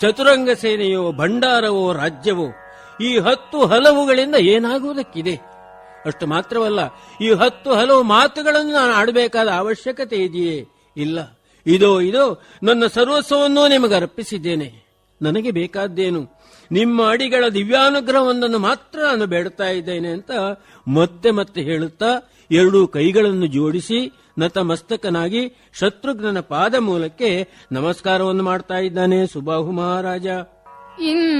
ಚತುರಂಗ ಸೇನೆಯೋ ಭಂಡಾರವೋ ರಾಜ್ಯವೋ ಈ ಹತ್ತು ಹಲವುಗಳಿಂದ ಏನಾಗುವುದಕ್ಕಿದೆ ಅಷ್ಟು ಮಾತ್ರವಲ್ಲ ಈ ಹತ್ತು ಹಲವು ಮಾತುಗಳನ್ನು ನಾನು ಆಡಬೇಕಾದ ಅವಶ್ಯಕತೆ ಇದೆಯೇ ಇಲ್ಲ ಇದೋ ಇದೋ ನನ್ನ ಸರ್ವಸ್ವವನ್ನೂ ನಿಮಗೆ ಅರ್ಪಿಸಿದ್ದೇನೆ ನನಗೆ ಬೇಕಾದ್ದೇನು ನಿಮ್ಮ ಅಡಿಗಳ ದಿವ್ಯಾನುಗ್ರಹವೊಂದನ್ನು ಮಾತ್ರ ನಾನು ಬೇಡುತ್ತಾ ಇದ್ದೇನೆ ಅಂತ ಮತ್ತೆ ಮತ್ತೆ ಹೇಳುತ್ತಾ ಎರಡೂ ಕೈಗಳನ್ನು ಜೋಡಿಸಿ ನತಮಸ್ತಕನಾಗಿ ಶತ್ರುಘ್ನನ ಪಾದ ಮೂಲಕ್ಕೆ ನಮಸ್ಕಾರವನ್ನು ಮಾಡ್ತಾ ಇದ್ದಾನೆ ಸುಬಾಹು ಮಹಾರಾಜ ಇನ್